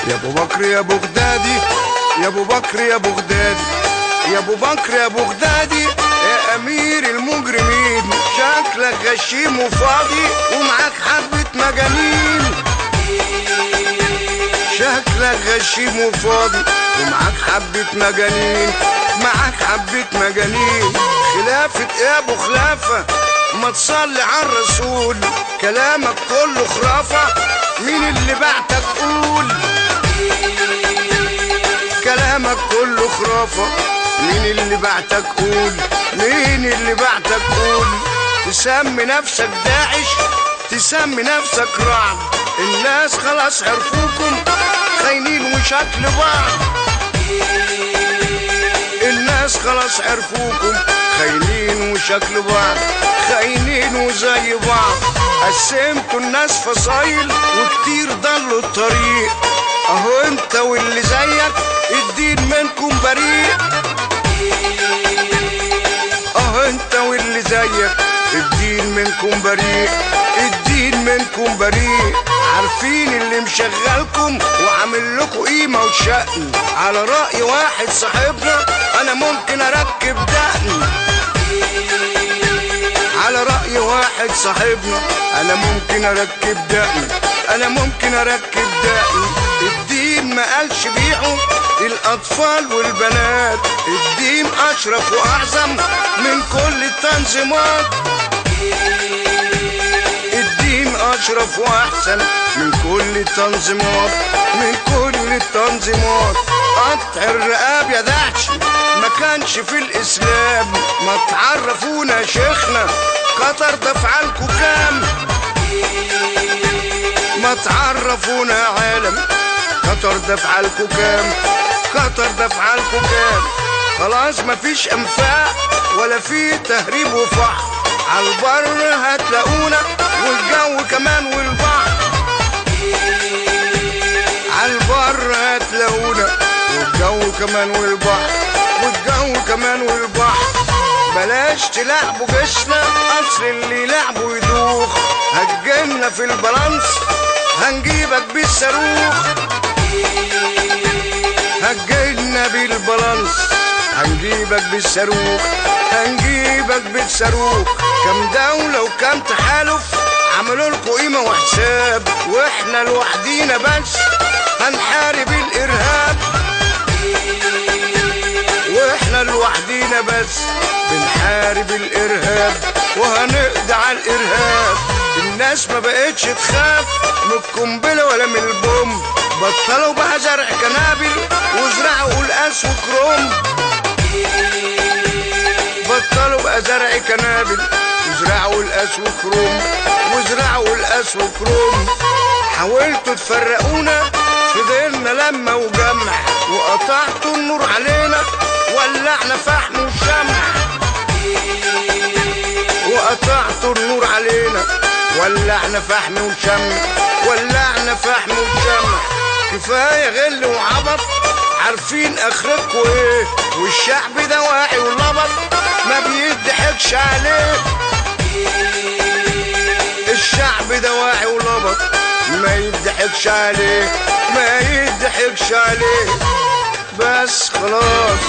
يا ابو بكر يا بغدادي يا ابو بكر يا بغدادي يا ابو بكر يا بغدادي يا امير المجرمين شكلك غشيم وفاضي ومعاك حبة مجانين شكلك غشيم وفاضي ومعاك حبة مجانين معاك حبة مجانين خلافة ايه يا ابو خلافة ما تصلي على الرسول كلامك كله خرافة مين اللي بعتك قول كلامك كله خرافة مين اللي بعتك قول مين اللي بعتك قول تسمي نفسك داعش تسمي نفسك رعد الناس خلاص عرفوكم خاينين وشكل بعض الناس خلاص عرفوكم خاينين وشكل بعض خاينين وزي بعض قسمتوا الناس فصايل وكتير ضلوا الطريق اهو انت واللي زيك الدين منكم بريء اهو انت واللي زيك الدين منكم بريء الدين منكم بريء عارفين اللي مشغلكم وعامل لكم قيمة وشأن على رأي واحد صاحبنا انا ممكن اركب دقن على رأي واحد صاحبنا انا ممكن اركب دقن انا ممكن اركب دقن الدين ما قالش بيعوا الاطفال والبنات الدين اشرف واعظم من كل التنظيمات الدين اشرف واحسن من كل التنظيمات من كل التنظيمات قطع الرقاب يا دعش ما كانش في الاسلام ما تعرفونا يا شيخنا قطر دفعلكوا كام ما تعرفونا يا عالم قطر دفعلكوا كام قطر دفعلكوا كام خلاص مفيش انفاق ولا في تهريب وفحم عالبر هتلاقونا والجو كمان والبحر عالبر هتلاقونا والجو كمان والبحر والجو كمان والبحر بلاش تلعبوا جيشنا اصل اللي لعبوا يدوخ هتجينا في البلانس هنجيبك بالصاروخ هتجينا بالبلانس هنجيبك بالصاروخ هنجيبك بالصاروخ كم دولة وكم تحالف عملوا لكم قيمة وحساب واحنا لوحدينا بس هنحارب الارهاب واحنا لوحدينا بس بنحارب الارهاب وهنقضي على الارهاب الناس ما بقتش تخاف من القنبله ولا من البوم بطلوا بقى زرع كنابل وزرعوا قلقاس وكروم بطلوا بقى زرع كنابل وزرعوا قلقاس وكروم وزرعوا قلقاس وكروم حاولتوا تفرقونا فضلنا لما وجمع وقطعتوا النور علينا ولعنا فحم وشمع وقطعتوا النور علينا ولعنا فحم وشمع ولعنا فحم وشمع كفاية غل وعبط عارفين اخرتكوا ايه والشعب ده واعي ولبط ما بيضحكش عليه الشعب ده واعي ولبط ما يضحكش عليه ما يضحكش عليه بس خلاص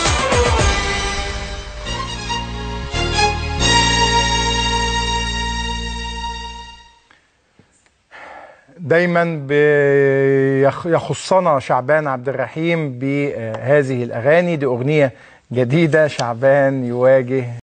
دايما بيخ- يخصنا شعبان عبد الرحيم بهذه الاغاني دي اغنيه جديده شعبان يواجه